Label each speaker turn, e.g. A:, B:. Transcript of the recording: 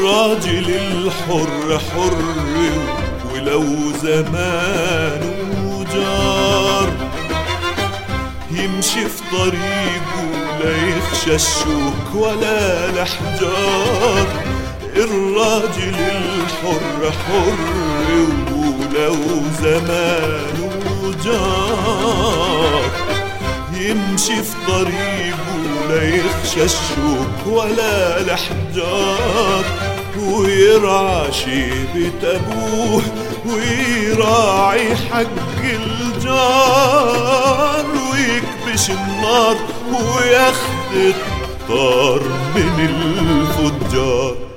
A: الراجل الحر حر ولو زمانه جار يمشي في طريقه لا يخشى الشوك ولا الأحجار الراجل الحر حر ولو زمانه جار يمشي في طريقه لا يخشى الشوك ولا الأحجار ويرعى شيبة أبوه ويراعي حق الجار ويكبش النار وياخد الطار من الفجار